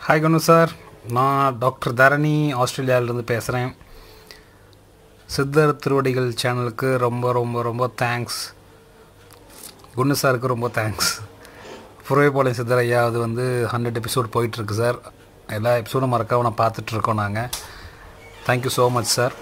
hi Gunu sir நான் doctor Dharani ஆஸ்திரேலியாவிலேருந்து பேசுகிறேன் சித்தர் திருவடிகள் சேனலுக்கு ரொம்ப ரொம்ப ரொம்ப தேங்க்ஸ் குண்டு சாருக்கு ரொம்ப தேங்க்ஸ் புறவைப்பாளையம் சித்தர் ஐயா அது வந்து ஹண்ட்ரட் எபிசோட் போயிட்டுருக்கு சார் எல்லா எபிசோடும் மறக்காம நான் பார்த்துட்ருக்கோம் நாங்கள் தேங்க்யூ ஸோ மச் சார்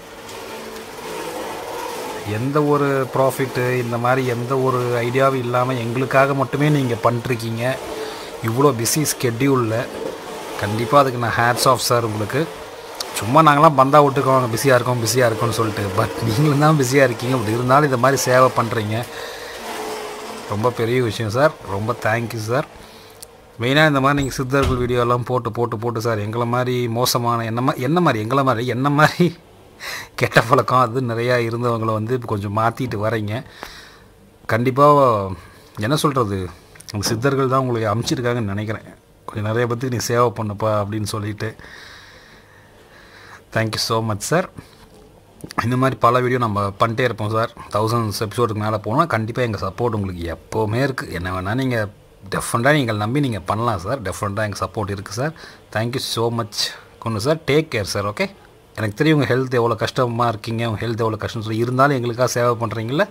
எந்த ஒரு ப்ராஃபிட்டு இந்த மாதிரி எந்த ஒரு ஐடியாவும் இல்லாமல் எங்களுக்காக மட்டுமே நீங்கள் பண்ணிருக்கீங்க இவ்வளோ பிஸி ஸ்கெட்யூலில் கண்டிப்பாக அதுக்கு நான் ஹேட்ஸ் ஆஃப் சார் உங்களுக்கு சும்மா நாங்களாம் பந்தா விட்டுக்கோங்க பிஸியாக இருக்கோம் பிஸியாக இருக்கோம்னு சொல்லிட்டு பட் நீங்களும் தான் பிஸியாக இருக்கீங்க அப்படி இருந்தாலும் இந்த மாதிரி சேவை பண்ணுறீங்க ரொம்ப பெரிய விஷயம் சார் ரொம்ப தேங்க்யூ சார் மெயினாக இந்த மாதிரி நீங்கள் சித்தர்கள் வீடியோலாம் போட்டு போட்டு போட்டு சார் எங்களை மாதிரி மோசமான என்ன மா என்ன மாதிரி எங்களை மாதிரி என்ன மாதிரி கெட்ட பழக்கம் அது நிறையா இருந்தவங்களை வந்து இப்போ கொஞ்சம் மாற்றிட்டு வரீங்க கண்டிப்பாக என்ன சொல்கிறது அந்த சித்தர்கள் தான் உங்களுக்கு அமுச்சிருக்காங்கன்னு நினைக்கிறேன் கொஞ்சம் நிறைய பேத்துக்கு நீ சேவை பண்ணுப்பா அப்படின்னு சொல்லிட்டு தேங்க்யூ ஸோ மச் சார் இந்த மாதிரி பல வீடியோ நம்ம பண்ணிட்டே இருப்போம் சார் தௌசண்ட்ஸ் எபிசோடுக்கு மேலே போனால் கண்டிப்பாக எங்கள் சப்போர்ட் உங்களுக்கு எப்போவுமே இருக்குது என்ன வேணால் நீங்கள் டெஃபரெண்ட்டாக நீங்கள் நம்பி நீங்கள் பண்ணலாம் சார் டெஃபரெண்ட்டாக எங்கள் சப்போர்ட் இருக்குது சார் தேங்க்யூ ஸோ மச் கொண்டு sir take care sir okay எனக்கு தெரியும் உங்கள் ஹெல்த் எவ்வளோ கஷ்டமாக இருக்கீங்க உங்கள் ஹெல்த் எவ்வளோ கஷ்டம் சொல்லி இருந்தாலும் எங்களுக்காக சேவை பண்ணுறீங்கள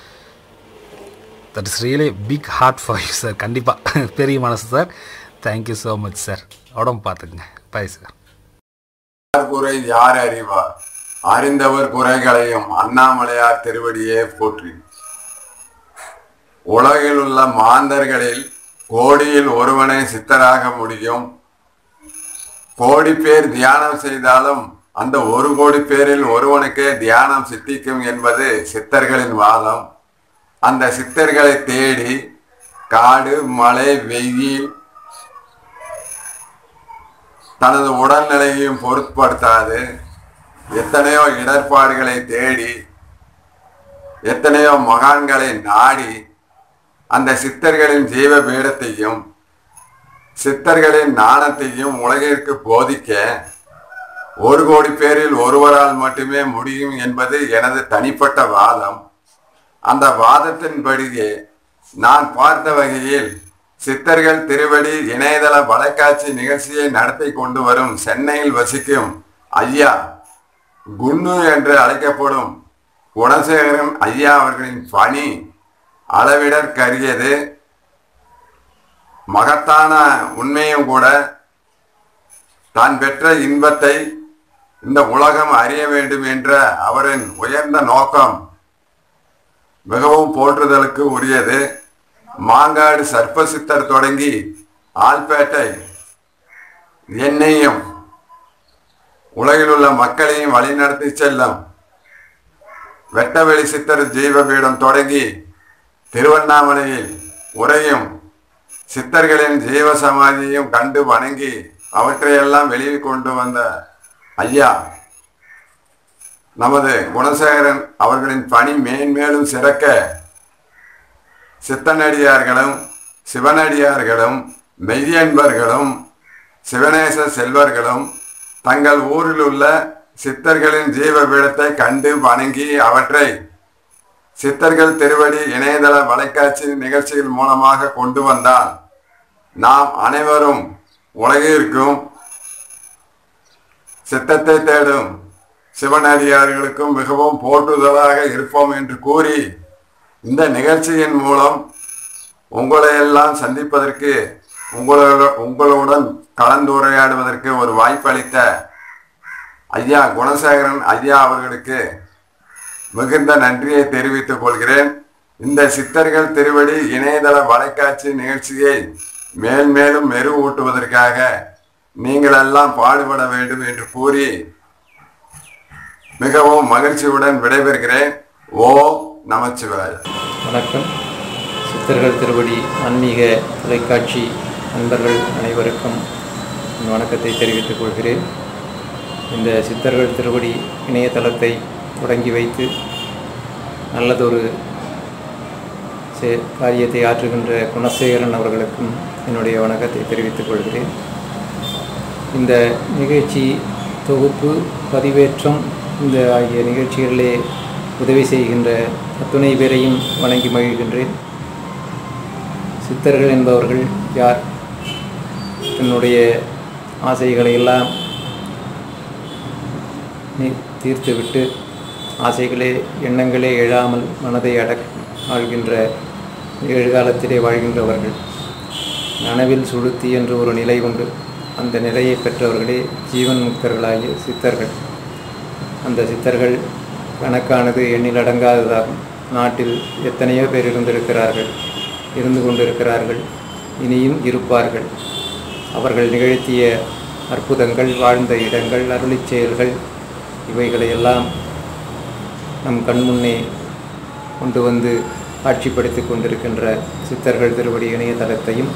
that is really big heart for you sir கண்டிப்பாக பெரிய மனசு sir thank you so much sir உடம்பு பார்த்துக்குங்க பாய் சார் யார் குறை யார் அறிவார் அறிந்தவர் குறைகளையும் அண்ணாமலையார் திருவடியே போற்றி உலகில் உள்ள மாந்தர்களில் கோடியில் ஒருவனே சித்தராக முடியும் கோடி பேர் தியானம் செய்தாலும் அந்த ஒரு கோடி பேரில் ஒருவனுக்கே தியானம் சித்திக்கும் என்பது சித்தர்களின் வாதம் அந்த சித்தர்களை தேடி காடு மலை வெயில் தனது உடல்நிலையையும் பொருட்படுத்தாது எத்தனையோ இடர்பாடுகளை தேடி எத்தனையோ மகான்களை நாடி அந்த சித்தர்களின் ஜீவ பீடத்தையும் சித்தர்களின் ஞானத்தையும் உலகிற்கு போதிக்க ஒரு கோடி பேரில் ஒருவரால் மட்டுமே முடியும் என்பது எனது தனிப்பட்ட வாதம் அந்த வாதத்தின்படியே நான் பார்த்த வகையில் சித்தர்கள் திருவடி இணையதள வலைக்காட்சி நிகழ்ச்சியை நடத்தி கொண்டு வரும் சென்னையில் வசிக்கும் ஐயா குன்னு என்று அழைக்கப்படும் குணசேகரன் ஐயா அவர்களின் பணி அளவிடற்கரியது மகத்தான உண்மையும் கூட தான் பெற்ற இன்பத்தை இந்த உலகம் அறிய வேண்டும் என்ற அவரின் உயர்ந்த நோக்கம் மிகவும் போற்றுதலுக்கு உரியது மாங்காடு சர்ப்பசித்தர் தொடங்கி ஆல்பேட்டை என்னையும் உலகில் உள்ள மக்களையும் வழிநடத்தி செல்லும் வெட்டவெளி சித்தர் ஜீவபீடம் தொடங்கி திருவண்ணாமலையில் உரையும் சித்தர்களின் ஜீவ சமாதியையும் கண்டு வணங்கி அவற்றையெல்லாம் வெளியே கொண்டு வந்த ஐயா நமது குணசேகரன் அவர்களின் பணி மேன்மேலும் சிறக்க சித்தனடியார்களும் சிவனடியார்களும் மெய்யன்பர்களும் சிவநேச செல்வர்களும் தங்கள் ஊரில் உள்ள சித்தர்களின் ஜீவ பீடத்தை கண்டு வணங்கி அவற்றை சித்தர்கள் திருவடி இணையதள வலைக்காட்சி நிகழ்ச்சிகள் மூலமாக கொண்டு வந்தால் நாம் அனைவரும் உலகிற்கும் சித்தத்தை தேடும் சிவனடியார்களுக்கும் மிகவும் போற்றுதலாக இருப்போம் என்று கூறி இந்த நிகழ்ச்சியின் மூலம் உங்களை எல்லாம் சந்திப்பதற்கு உங்களோட உங்களுடன் கலந்துரையாடுவதற்கு ஒரு வாய்ப்பளித்த ஐயா குணசேகரன் ஐயா அவர்களுக்கு மிகுந்த நன்றியை தெரிவித்துக் கொள்கிறேன் இந்த சித்தர்கள் திருவடி இணையதள வலைக்காட்சி நிகழ்ச்சியை மேல் மேலும் மெருகூட்டுவதற்காக நீங்கள் எல்லாம் பாடுபட வேண்டும் என்று கூறி மிகவும் மகிழ்ச்சியுடன் விடைபெறுகிறேன் ஓ நமச்சிவாய் வணக்கம் சித்தர்கள் திருவடி ஆன்மீக தொலைக்காட்சி நண்பர்கள் அனைவருக்கும் என் வணக்கத்தை தெரிவித்துக் கொள்கிறேன் இந்த சித்தர்கள் திருவடி இணையதளத்தை தொடங்கி வைத்து நல்லதொரு சே காரியத்தை ஆற்றுகின்ற குணசேகரன் அவர்களுக்கும் என்னுடைய வணக்கத்தை தெரிவித்துக் கொள்கிறேன் இந்த நிகழ்ச்சி தொகுப்பு பதிவேற்றம் இந்த ஆகிய நிகழ்ச்சிகளிலே உதவி செய்கின்ற அத்துணை பேரையும் வணங்கி மகிழ்கின்றேன் சித்தர்கள் என்பவர்கள் யார் என்னுடைய ஆசைகளை எல்லாம் நீ- தீர்த்துவிட்டு ஆசைகளே எண்ணங்களே எழாமல் மனதை அடக் வாழ்கின்ற எழுகாலத்திலே வாழ்கின்றவர்கள் நனவில் சுளுத்தி என்று ஒரு நிலை உண்டு அந்த நிலையை பெற்றவர்களே ஜீவன் முக்தர்களாகிய சித்தர்கள் அந்த சித்தர்கள் கணக்கானது எண்ணில் அடங்காததாகும் நாட்டில் எத்தனையோ பேர் இருந்திருக்கிறார்கள் இருந்து கொண்டிருக்கிறார்கள் இனியும் இருப்பார்கள் அவர்கள் நிகழ்த்திய அற்புதங்கள் வாழ்ந்த இடங்கள் அருளிச் செயல்கள் இவைகளையெல்லாம் நம் கண்முன்னே கொண்டு வந்து காட்சிப்படுத்தி கொண்டிருக்கின்ற சித்தர்கள் திருவடி இணையதளத்தையும்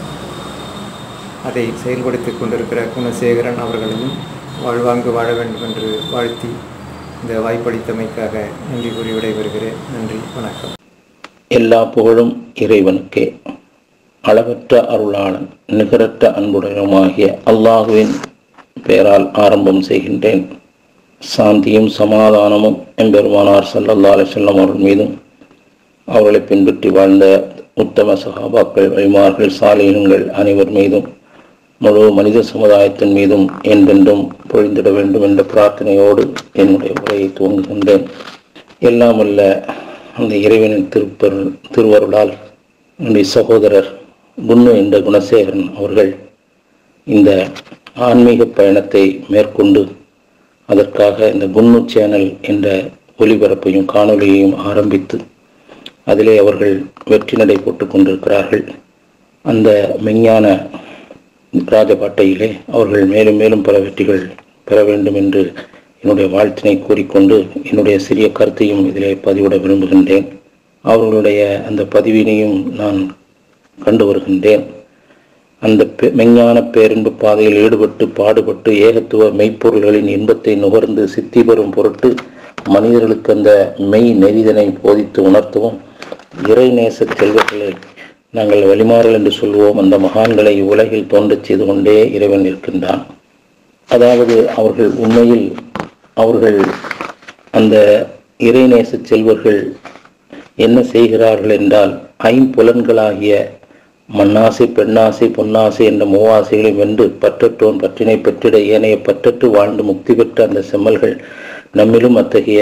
அதை செயல்படுத்தி கொண்டிருக்கிற குணசேகரன் அவர்களையும் வாழ்வாங்கு வாழ வேண்டும் என்று வாழ்த்தி இந்த வாய்ப்பளித்தமைக்காக நன்றி கூறி விடைபெறுகிறேன் நன்றி வணக்கம் எல்லா புகழும் இறைவனுக்கே அளவற்ற அருளாளன் நிகரற்ற அன்புடையமாகிய அல்லாஹுவின் பெயரால் ஆரம்பம் செய்கின்றேன் சாந்தியும் சமாதானமும் எம்பெருமானார் ஸல்லல்லாஹு அலைஹி வஸல்லம் அவர்கள் மீதும் அவர்களை பின்பற்றி வாழ்ந்த உத்தம சகாபாக்கள் வழிமார்கள் சாலிகங்கள் அனைவர் மீதும் முழு மனித சமுதாயத்தின் மீதும் என்றென்றும் பொழிந்திட வேண்டும் என்ற பிரார்த்தனையோடு என்னுடைய உரையை துவங்குகின்றேன் எல்லாம் வல்ல அந்த இறைவனின் திருப்பெரு திருவருளால் என்னுடைய சகோதரர் குன்னு என்ற குணசேகரன் அவர்கள் இந்த ஆன்மீக பயணத்தை மேற்கொண்டு அதற்காக இந்த குன்னு சேனல் என்ற ஒலிபரப்பையும் காணொளியையும் ஆரம்பித்து அதிலே அவர்கள் வெற்றி நடை போட்டுக் கொண்டிருக்கிறார்கள் அந்த மெஞ்ஞான ராஜபாட்டையிலே அவர்கள் மேலும் மேலும் பல வெற்றிகள் பெற வேண்டும் என்று என்னுடைய வாழ்த்தினை கூறிக்கொண்டு என்னுடைய சிறிய கருத்தையும் இதிலே பதிவிட விரும்புகின்றேன் அவர்களுடைய அந்த பதிவினையும் நான் கண்டு வருகின்றேன் அந்த பெ- மெஞ்ஞான பேரின்பு பாதையில் ஈடுபட்டு பாடுபட்டு ஏகத்துவ மெய்ப்பொருள்களின் இன்பத்தை நுகர்ந்து சித்தி பெறும் பொருட்டு மனிதர்களுக்கு அந்த மெய் நெறிதனை போதித்து உணர்த்தவும் இறைநேச செல்வர்களை நாங்கள் வழிமாறல் என்று சொல்வோம் அந்த மகான்களை இவ்வுலகில் தோன்றச் செய்து கொண்டே இறைவன் இருக்கின்றான் அதாவது அவர்கள் உண்மையில் அவர்கள் அந்த இறைநேச செல்வர்கள் என்ன செய்கிறார்கள் என்றால் ஐம்புலன்களாகிய மண்ணாசை பெண்ணாசை பொன்னாசை என்ற மூவாசைகளை வென்று பற்றற்றோன் பற்றினை பெற்றிட ஏனைய பற்றற்று வாழ்ந்து முக்தி பெற்ற அந்த செம்மல்கள் நம்மிலும் அத்தகைய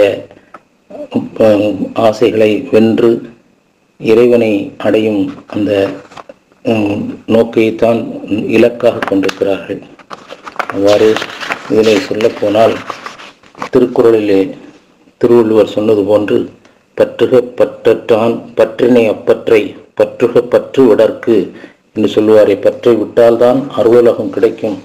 உம், ஆசைகளை வென்று இறைவனை அடையும் அந்த உம், நோக்கைத்தான் இலக்காக கொண்டிருக்கிறார்கள் அவ்வாறு இதில் சொல்லப்போனால் திருக்குறளிலே திருவள்ளுவர் சொன்னது போன்று பற்றுக பற்றற்றான் பற்றினை அப்பற்றை பற்றுக பற்று விடற்கு என்று சொல்லுவாரே பற்றை விட்டால்தான் அருவலகம் கிடைக்கும்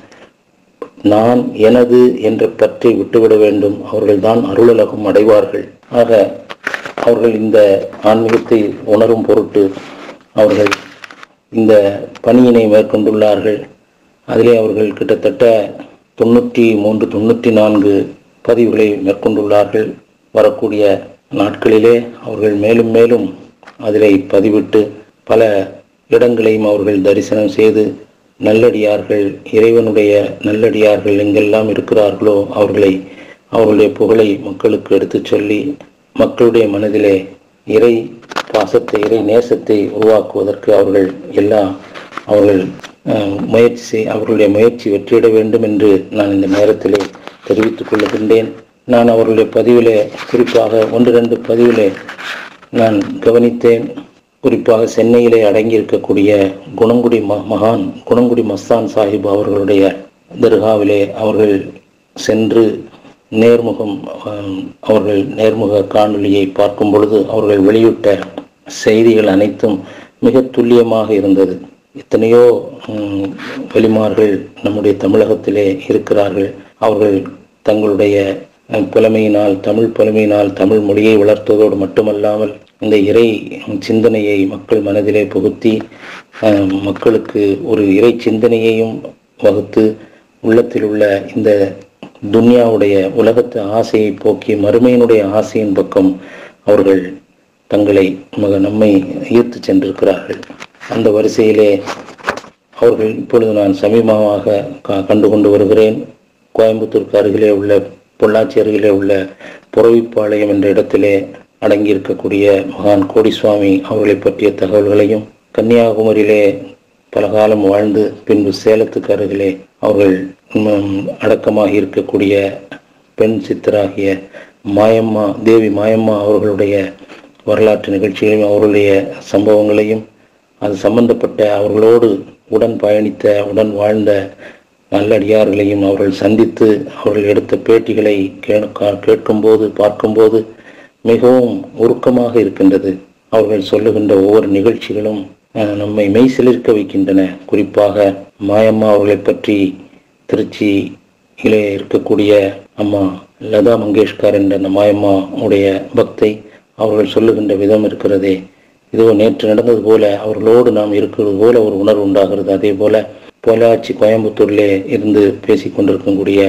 நான் எனது என்ற பற்றை விட்டுவிட வேண்டும் அவர்கள்தான் அருளலகம் அடைவார்கள் ஆக அவர்கள் இந்த ஆன்மீகத்தை உணரும் பொருட்டு அவர்கள் இந்த பணியினை மேற்கொண்டுள்ளார்கள் அதிலே அவர்கள் கிட்டத்தட்ட தொண்ணூற்றி மூன்று தொண்ணூற்றி நான்கு பதிவுகளை மேற்கொண்டுள்ளார்கள் வரக்கூடிய நாட்களிலே அவர்கள் மேலும் மேலும் அதிலே பதிவிட்டு பல இடங்களையும் அவர்கள் தரிசனம் செய்து நல்லடியார்கள் இறைவனுடைய நல்லடியார்கள் எங்கெல்லாம் இருக்கிறார்களோ அவர்களை அவர்களுடைய புகழை மக்களுக்கு எடுத்துச் சொல்லி மக்களுடைய மனதிலே இறை பாசத்தை இறை நேசத்தை உருவாக்குவதற்கு அவர்கள் எல்லா அவர்கள் அஹ், முயற்சி செய் அவர்களுடைய முயற்சி வெற்றியிட வேண்டும் என்று நான் இந்த நேரத்திலே தெரிவித்துக் கொள்ளுகின்றேன் நான் அவர்களுடைய பதிவிலே குறிப்பாக ஒன்று ரெண்டு பதிவிலே நான் கவனித்தேன் குறிப்பாக சென்னையிலே அடங்கியிருக்கக்கூடிய குணங்குடி ம மகான் குணங்குடி மஸ்தான் சாஹிப் அவர்களுடைய தர்காவிலே அவர்கள் சென்று நேர்முகம் ஆம், அவர்கள் நேர்முக காணொளியை பார்க்கும் பொழுது அவர்கள் வெளியிட்ட செய்திகள் அனைத்தும் மிக துல்லியமாக இருந்தது எத்தனையோ ம், வலிமார்கள் நம்முடைய தமிழகத்திலே இருக்கிறார்கள் அவர்கள் தங்களுடைய அஹ், புலமையினால் தமிழ் புலமையினால் தமிழ் மொழியை வளர்த்ததோடு மட்டுமல்லாமல் இந்த இறை சிந்தனையை மக்கள் மனதிலே புகுத்தி அஹ், மக்களுக்கு ஒரு இறை சிந்தனையையும் வகுத்து உள்ளத்தில் உள்ள இந்த துன்யாவுடைய உலகத்து ஆசையை போக்கி மறுமையினுடைய ஆசையின் பக்கம் அவர்கள் தங்களை மக நம்மை ஈர்த்து சென்றிருக்கிறார்கள் அந்த வரிசையிலே அவர்கள் இப்பொழுது நான் சமீபமாக க- கண்டு கொண்டு வருகிறேன் கோயம்புத்தூருக்கு அருகிலே உள்ள பொள்ளாச்சி அருகிலே உள்ள புறவிப்பாளையம் என்ற இடத்திலே அடங்கியிருக்கக்கூடிய மகான் கோடிசுவாமி அவர்களை பற்றிய தகவல்களையும் கன்னியாகுமரியிலே பல காலம் வாழ்ந்து பின்பு சேலத்துக்கு அருகிலே அவர்கள் ம், அடக்கமாக இருக்கக்கூடிய பெண் சித்தராகிய மாயம்மா தேவி மாயம்மா அவர்களுடைய வரலாற்று நிகழ்ச்சிகளையும் அவர்களுடைய சம்பவங்களையும் அது சம்பந்தப்பட்ட அவர்களோடு உடன் பயணித்த உடன் வாழ்ந்த நல்லடியார்களையும் அவர்கள் சந்தித்து அவர்கள் எடுத்த பேட்டிகளை கே- கா- கேட்கும்போது பார்க்கும்போது மிகவும் உருக்கமாக இருக்கின்றது அவர்கள் சொல்லுகின்ற ஒவ்வொரு நிகழ்ச்சிகளும் அஹ், நம்மை மெய்சிலிர்க்க வைக்கின்றன குறிப்பாக மாயம்மா அவர்களை பற்றி திருச்சியிலே இருக்கக்கூடிய அம்மா லதா மங்கேஷ்கர் என்ற அந்த மாயம்மா உடைய பக்தை அவர்கள் சொல்லுகின்ற விதம் இருக்கிறதே இதோ நேற்று நடந்தது போல அவர்களோடு நாம் இருக்கிறது போல ஒரு உணர்வு உண்டாகிறது அதே போல பொள்ளாச்சி கோயம்புத்தூரிலே இருந்து பேசிக் கொண்டிருக்கக்கூடிய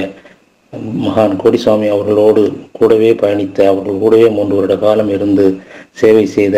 மகான் கோடிசாமி அவர்களோடு கூடவே பயணித்த அவர்கள் கூடவே மூன்று வருட காலம் இருந்து சேவை செய்த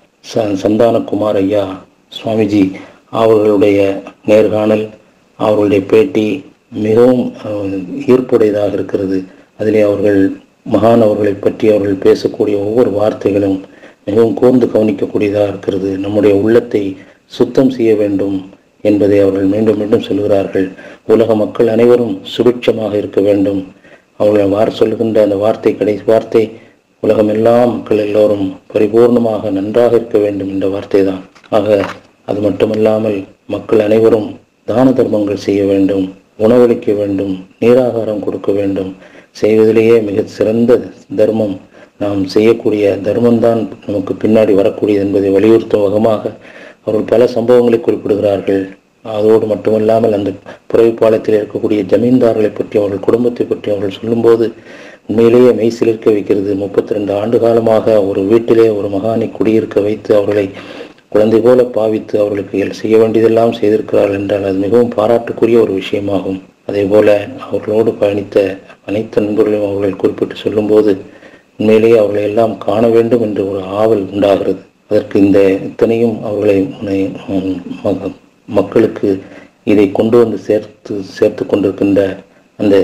ச சந்தானகுமார் ஐயா சுவாமிஜி அவர்களுடைய நேர்காணல் அவர்களுடைய பேட்டி மிகவும் அஹ், ஈர்ப்புடையதாக இருக்கிறது அதிலே அவர்கள் மகான் அவர்களை பற்றி அவர்கள் பேசக்கூடிய ஒவ்வொரு வார்த்தைகளும் மிகவும் கூர்ந்து கவனிக்கக்கூடியதாக இருக்கிறது நம்முடைய உள்ளத்தை சுத்தம் செய்ய வேண்டும் என்பதை அவர்கள் மீண்டும் மீண்டும் சொல்கிறார்கள் உலக மக்கள் அனைவரும் சுபிட்சமாக இருக்க வேண்டும் அவர்கள் வார் சொல்லுகின்ற அந்த வார்த்தை கடைசி வார்த்தை உலகமெல்லாம் மக்கள் எல்லோரும் பரிபூர்ணமாக நன்றாக இருக்க வேண்டும் என்ற வார்த்தை தான் ஆக அது மட்டுமல்லாமல் மக்கள் அனைவரும் தான தர்மங்கள் செய்ய வேண்டும் உணவளிக்க வேண்டும் நீராகாரம் கொடுக்க வேண்டும் செய்வதிலேயே மிக சிறந்த தர்மம் நாம் செய்யக்கூடிய தர்மம்தான் நமக்கு பின்னாடி வரக்கூடியது என்பதை வலியுறுத்தும் வகமாக அவர்கள் பல சம்பவங்களை குறிப்பிடுகிறார்கள் அதோடு மட்டுமல்லாமல் அந்த புறவிப்பாளத்தில் இருக்கக்கூடிய ஜமீன்தார்களை பற்றி அவர்கள் குடும்பத்தை பற்றி அவர்கள் சொல்லும்போது உண்மையிலேயே மெய் சிலிர்க்க வைக்கிறது முப்பத்தி ரெண்டு ஆண்டு காலமாக ஒரு வீட்டிலே ஒரு மகானை குடியிருக்க வைத்து அவர்களை குழந்தை போல பாவித்து அவர்களுக்கு எல் செய்ய வேண்டியதெல்லாம் செய்திருக்கிறார்கள் என்றால் அது மிகவும் பாராட்டுக்குரிய ஒரு விஷயமாகும் அதே போல அவர்களோடு பயணித்த அனைத்து நண்பர்களையும் அவர்கள் குறிப்பிட்டு சொல்லும்போது உண்மையிலேயே அவர்களை எல்லாம் காண வேண்டும் என்று ஒரு ஆவல் உண்டாகிறது அதற்கு இந்த இத்தனையும் அவர்களை முனை- உம், ம- மக்களுக்கு இதை கொண்டு வந்து சேர்த்து சேர்த்து கொண்டிருக்கின்ற அந்த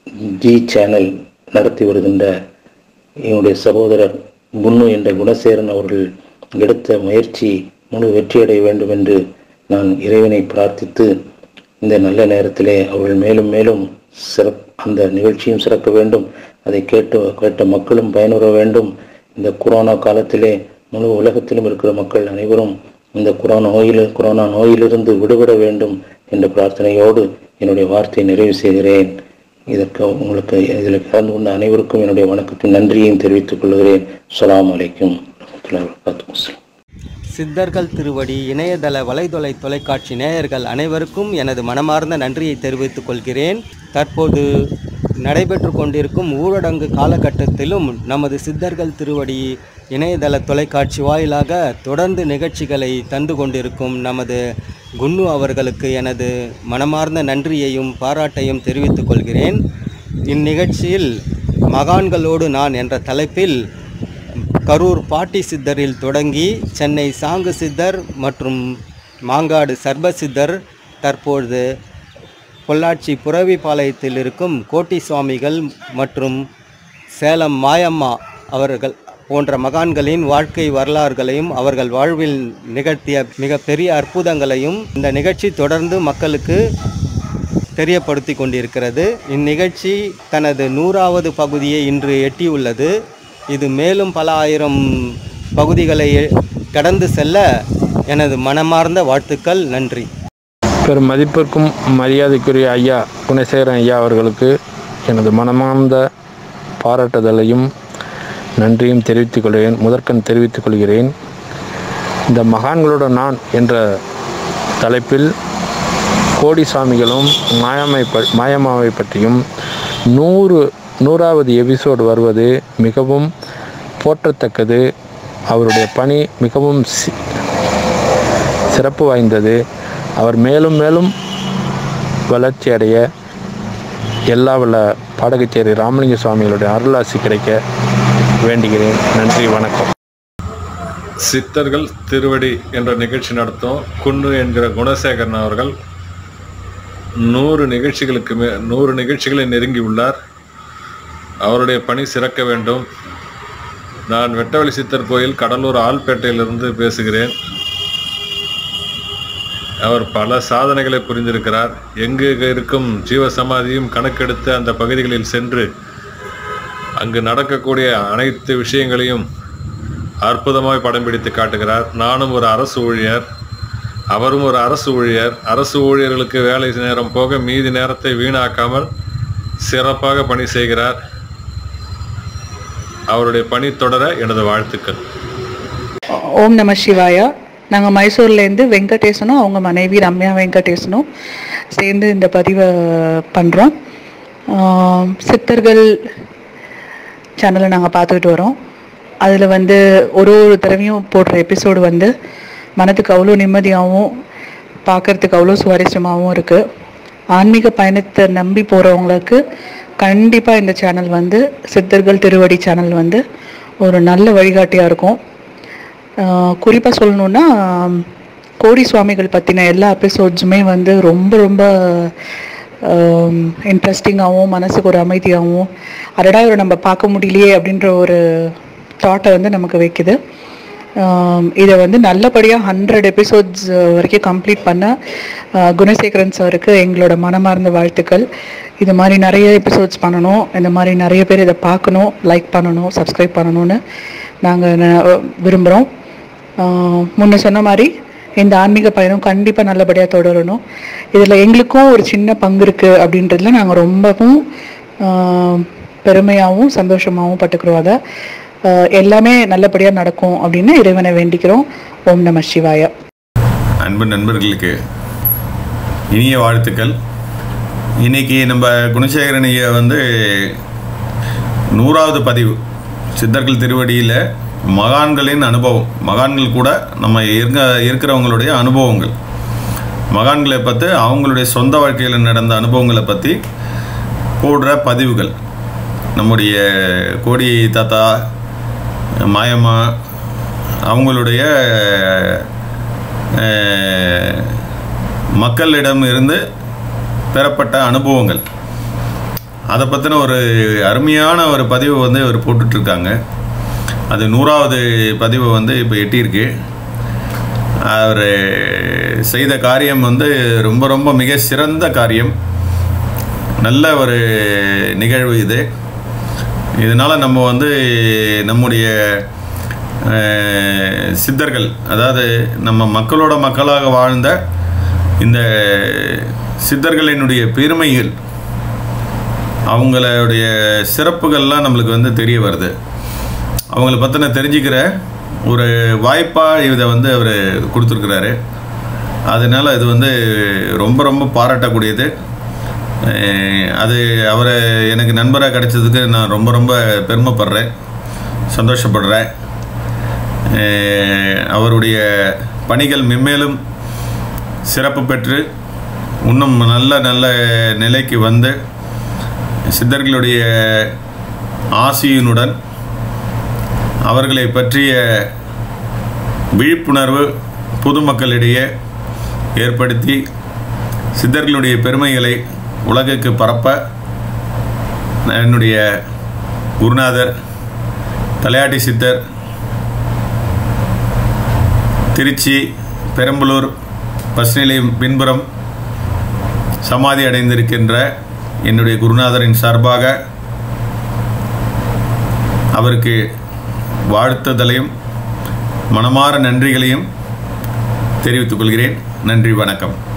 ஜி சேனல் நடத்தி வருகின்ற என்னுடைய சகோதரர் குன்னு என்ற குணசேரன் அவர்கள் எடுத்த முயற்சி முழு வெற்றியடைய வேண்டும் என்று நான் இறைவனை பிரார்த்தித்து இந்த நல்ல நேரத்திலே அவர்கள் மேலும் மேலும் சிறப் அந்த நிகழ்ச்சியும் சிறக்க வேண்டும் அதை கேட்டு கேட்ட மக்களும் பயனுற வேண்டும் இந்த கொரோனா காலத்திலே முழு உலகத்திலும் இருக்கிற மக்கள் அனைவரும் இந்த கொரோனா நோயில் கொரோனா நோயிலிருந்து விடுபட வேண்டும் என்ற பிரார்த்தனையோடு என்னுடைய வார்த்தையை நிறைவு செய்கிறேன் இதற்கு உங்களுக்கு இதில் கலந்து கொண்ட அனைவருக்கும் என்னுடைய வணக்கத்தின் நன்றியையும் தெரிவித்துக் கொள்கிறேன் அஸ்ஸலாமு அலைக்கும் வரஹ்மத்துல்லாஹி வபரகாத்துஹு சித்தர்கள் திருவடி இணையதள வலைதொலை தொலைக்காட்சி நேயர்கள் அனைவருக்கும் எனது மனமார்ந்த நன்றியை தெரிவித்துக் கொள்கிறேன் தற்போது நடைபெற்று கொண்டிருக்கும் ஊரடங்கு காலகட்டத்திலும் நமது சித்தர்கள் திருவடி இணையதள தொலைக்காட்சி வாயிலாக தொடர்ந்து நிகழ்ச்சிகளை தந்து கொண்டிருக்கும் நமது குன்னு அவர்களுக்கு எனது மனமார்ந்த நன்றியையும் பாராட்டையும் தெரிவித்துக் கொள்கிறேன் இந்நிகழ்ச்சியில் மகான்களோடு நான் என்ற தலைப்பில் கரூர் பாட்டி சித்தரில் தொடங்கி சென்னை சாங்கு சித்தர் மற்றும் மாங்காடு சர்ப சித்தர் தற்பொழுது பொள்ளாச்சி புறவிபாளையத்தில் இருக்கும் கோட்டி சுவாமிகள் மற்றும் சேலம் மாயம்மா அவர்கள் போன்ற மகான்களின் வாழ்க்கை வரலாறுகளையும் அவர்கள் வாழ்வில் நிகழ்த்திய மிகப்பெரிய அற்புதங்களையும் இந்த நிகழ்ச்சி தொடர்ந்து மக்களுக்கு தெரியப்படுத்தி கொண்டிருக்கிறது இந்நிகழ்ச்சி தனது நூறாவது பகுதியை இன்று எட்டியுள்ளது இது மேலும் பல ஆயிரம் பகுதிகளை கடந்து செல்ல எனது மனமார்ந்த வாழ்த்துக்கள் நன்றி பெரும் மதிப்பிற்கும் மரியாதைக்குரிய ஐயா குணசேகரன் ஐயா அவர்களுக்கு எனது மனமார்ந்த பாராட்டுதலையும் நன்றியும் தெரிவித்துக் கொள்கிறேன் முதற்கண் தெரிவித்துக் கொள்கிறேன் இந்த மகான்களுடன் நான் என்ற தலைப்பில் கோடி சாமிகளும் மாயம்மை ப மாயம்மாவை பற்றியும் நூறு நூறாவது எபிசோடு வருவது மிகவும் போற்றத்தக்கது அவருடைய பணி மிகவும் சி- சிறப்பு வாய்ந்தது அவர் மேலும் மேலும் வளர்ச்சி அடைய எல்லா வல்ல பாடகச்சேரி ராமலிங்க சுவாமிகளுடைய அருளாசி கிடைக்க வேண்டுகிறேன் நன்றி வணக்கம் சித்தர்கள் திருவடி என்ற நிகழ்ச்சி நடத்தும் குன்னு என்கிற குணசேகரன் அவர்கள் நூறு நிகழ்ச்சிகளுக்கு மே நூறு நிகழ்ச்சிகளை நெருங்கி உள்ளார் அவருடைய பணி சிறக்க வேண்டும் நான் வெட்டவெளி சித்தர் கோயில் கடலூர் ஆல்பேட்டையிலிருந்து பேசுகிறேன் அவர் பல சாதனைகளை புரிந்திருக்கிறார் எங்கு இருக்கும் ஜீவசமாதியும் கணக்கெடுத்து அந்த பகுதிகளில் சென்று அங்கு நடக்கக்கூடிய அனைத்து விஷயங்களையும் அற்புதமாய் படம் பிடித்து காட்டுகிறார் நானும் ஒரு அரசு ஊழியர் அவரும் ஒரு அரசு ஊழியர் அரசு ஊழியர்களுக்கு வேலை நேரம் போக மீதி நேரத்தை வீணாக்காமல் சிறப்பாக பணி செய்கிறார் அவருடைய பணி தொடர எனது வாழ்த்துக்கள் ஓம் நம சிவாயா நாங்கள் மைசூர்லேருந்து வெங்கடேசனும் அவங்க மனைவி ரம்யா வெங்கடேசனும் சேர்ந்து இந்த பதிவை பண்ணுறோம் சித்தர்கள் சேனலை நாங்கள் பார்த்துக்கிட்டு வரோம் அதில் வந்து ஒரு ஒரு தடவையும் போடுற எபிசோடு வந்து மனதுக்கு அவ்வளோ நிம்மதியாகவும் பார்க்கறதுக்கு அவ்வளோ சுவாரஸ்யமாகவும் இருக்குது ஆன்மீக பயணத்தை நம்பி போகிறவங்களுக்கு கண்டிப்பாக இந்த சேனல் வந்து சித்தர்கள் திருவடி சேனல் வந்து ஒரு நல்ல வழிகாட்டியாக இருக்கும் குறிப்பாக சொல்லணுன்னா கோடி சுவாமிகள் பற்றின எல்லா எபிசோட்ஸுமே வந்து ரொம்ப ரொம்ப இன்ட்ரெஸ்டிங்காகவும் மனசுக்கு ஒரு அமைதியாகவும் அடடா இவரை நம்ம பார்க்க முடியலையே அப்படின்ற ஒரு தாட்டை வந்து நமக்கு வைக்குது ஆம், இதை வந்து நல்லபடியாக ஹண்ட்ரட் எபிசோட்ஸ் வரைக்கும் கம்ப்ளீட் பண்ண ஆஹ், குணசேகரன் சாருக்கு எங்களோட மனமார்ந்த வாழ்த்துக்கள் இது மாதிரி நிறைய எபிசோட்ஸ் பண்ணணும் இந்த மாதிரி நிறைய பேர் இதை பார்க்கணும் லைக் பண்ணணும் சப்ஸ்கிரைப் பண்ணணும்னு நாங்கள் விரும்புகிறோம் முன்ன சொன்ன மாதிரி இந்த ஆன்மீக பயணம் கண்டிப்பாக நல்லபடியாக தொடரணும் இதில் எங்களுக்கும் ஒரு சின்ன பங்கு இருக்குது அப்படின்றதுல நாங்கள் ரொம்பவும் ஆஹ், பெருமையாகவும் சந்தோஷமாகவும் பட்டுக்கிறோம் அதை ஆஹ், எல்லாமே நல்லபடியாக நடக்கும் அப்படின்னு இறைவனை வேண்டிக்கிறோம் ஓம் நம சிவாய அன்பு நண்பர்களுக்கு இனிய வாழ்த்துக்கள் இன்னைக்கு நம்ம குணசேகரன் ஐயா வந்து நூறாவது பதிவு சித்தர்கள் திருவடியில் மகான்களின் அனுபவம் மகான்கள் கூட நம்ம இருக்க இருக்கிறவங்களுடைய அனுபவங்கள் மகான்களை பற்றி அவங்களுடைய சொந்த வாழ்க்கையில் நடந்த அனுபவங்களை பற்றி போடுற பதிவுகள் நம்முடைய கோடி தாத்தா மாயம்மா அவங்களுடைய அஹ், மக்களிடம் இருந்து பெறப்பட்ட அனுபவங்கள் அதை பற்றின ஒரு அருமையான ஒரு பதிவு வந்து இவர் போட்டுட்ருக்காங்க அது நூறாவது பதிவு வந்து இப்போ எட்டியிருக்கு அவர் செய்த காரியம் வந்து ரொம்ப ரொம்ப மிக சிறந்த காரியம் நல்ல ஒரு நிகழ்வு இது இதனால் நம்ம வந்து நம்முடைய அஹ், சித்தர்கள் அதாவது நம்ம மக்களோட மக்களாக வாழ்ந்த இந்த சித்தர்களினுடைய பெருமைகள் அவங்களுடைய சிறப்புகள்லாம் நம்மளுக்கு வந்து தெரிய வருது அவங்கள பற்றின தெரிஞ்சுக்கிற ஒரு வாய்ப்பாக இதை வந்து அவர் கொடுத்துருக்குறாரு அதனால் இது வந்து ரொம்ப ரொம்ப பாராட்டக்கூடியது அஹ் அது அவரை எனக்கு நண்பராக கிடைச்சதுக்கு நான் ரொம்ப ரொம்ப பெருமைப்படுறேன் சந்தோஷப்படுறேன் அஹ் அவருடைய பணிகள் மென்மேலும் சிறப்பு பெற்று இன்னும் நல்ல நல்ல நிலைக்கு வந்து சித்தர்களுடைய ஆசியினுடன் அவர்களை பற்றிய விழிப்புணர்வு பொதுமக்களிடையே ஏற்படுத்தி சித்தர்களுடைய பெருமைகளை உலகுக்கு பரப்ப என்னுடைய குருநாதர் தலையாட்டி சித்தர் திருச்சி பெரம்பலூர் பஸ் நிலையம் பின்புறம் சமாதி அடைந்திருக்கின்ற என்னுடைய குருநாதரின் சார்பாக அவருக்கு வாழ்த்துதலையும் மனமார நன்றிகளையும் தெரிவித்துக் கொள்கிறேன் நன்றி வணக்கம்